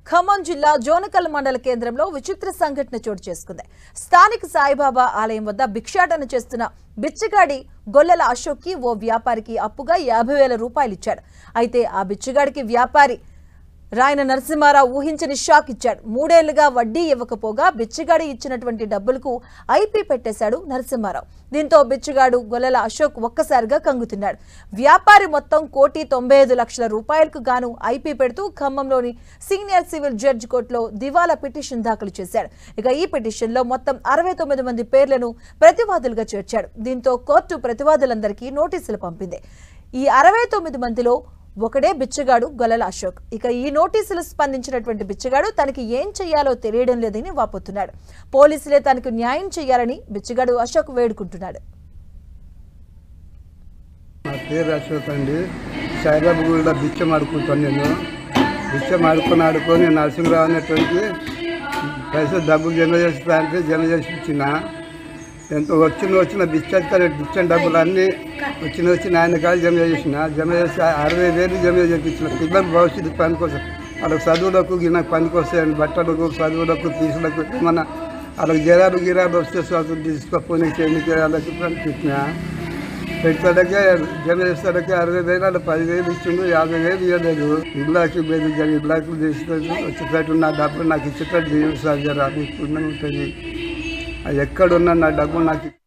ఖమ్మం జిల్లా జోనకల్ మండల కేంద్రంలో విచిత్ర సంఘటన చోటు చేసుకుంది స్థానిక సాయిబాబా ఆలయం వద్ద భిక్షాటన చేస్తున్న బిచ్చగాడి గొల్లల అశోక్కి ఓ వ్యాపారికి అప్పుగా యాభై వేల రూపాయలు ఇచ్చాడు అయితే ఆ బిచ్చగాడికి వ్యాపారి రాయన నరసింహారావు ఊహించని షాక్ ఇచ్చాడు మూడేళ్లుగా వడ్డీ ఇవ్వకపోగా బిచ్చగాడి ఇచ్చినటువంటి డబ్బులకు ఐపీ పెట్టేశాడు నరసింహారావు దీంతో బిచ్చగాడు గొల్లల అశోక్ ఒక్కసారిగా కంగుతున్నాడు వ్యాపారి మొత్తం కోటి తొంభై ఐదు లక్షల రూపాయలకు గాను ఐపీ పెడుతూ ఖమ్మంలోని సీనియర్ సివిల్ జడ్జి కోర్టులో దివాలా పిటిషన్ దాఖలు చేశాడు ఇక ఈ పిటిషన్లో మొత్తం అరవై తొమ్మిది మంది పేర్లను ప్రతివాదులుగా చేర్చాడు దీంతో కోర్టు ప్రతివాదులందరికీ నోటీసులు పంపింది ఈ అరవై తొమ్మిది మందిలో ఒకడే బిచ్చగాడు గొల్లల అశోక్ ఇక ఈ నోటీసులు స్పందించినటువంటి బిచ్చగాడు తనకి ఏం చేయాలో తెలియడం లేదని వాపోతున్నాడు పోలీసులే తనకు న్యాయం చేయాలని బిచ్చగాడు అశోక్ వేడుకుంటున్నాడు నా పేరు అశోక్ అండి సాయిబాబు గుడిలో బిచ్చం ఆడుకుంటాను నేను బిచ్చం ఆడుకొని ఆడుకొని నరసింహరావు అనేటువంటి పైసలు డబ్బులు జమ చేస్తా అంటే జమ చేసి ఇచ్చిన ఎంత వచ్చిన వచ్చిన బిచ్చం బిచ్చం డబ్బులు అన్నీ వచ్చిన వచ్చిన ఆయన కాదు జమ చేసిన జమ చేసి అరవై వేలు జమ చేయించిన పిల్లల భవిష్యత్తు పనికోసం వాళ్ళకి చదువులకు గిన్నె పనికొస్తాయని బట్టలకు చదువులకు తీసులకు మన వాళ్ళకి గిరాలు గిరాలు వస్తే చదువు తీసుకొని చేయడానికి వాళ్ళకి పనిపించిన పెడతాడకే జమ చేస్తాడకే అరవై వేలు అలా పదివేలు ఇచ్చిండు యాభై వేలు ఇవ్వలేదు ఇళ్ళకి బేది జరి ఇళ్ళకి తీసుకొని వచ్చేటట్టు నా డబ్బు నాకు ఇచ్చేటట్టు దేవుడు సార్ జర అది పుణ్యం ఉంటుంది అది ఎక్కడున్నా నా డబ్బు నాకు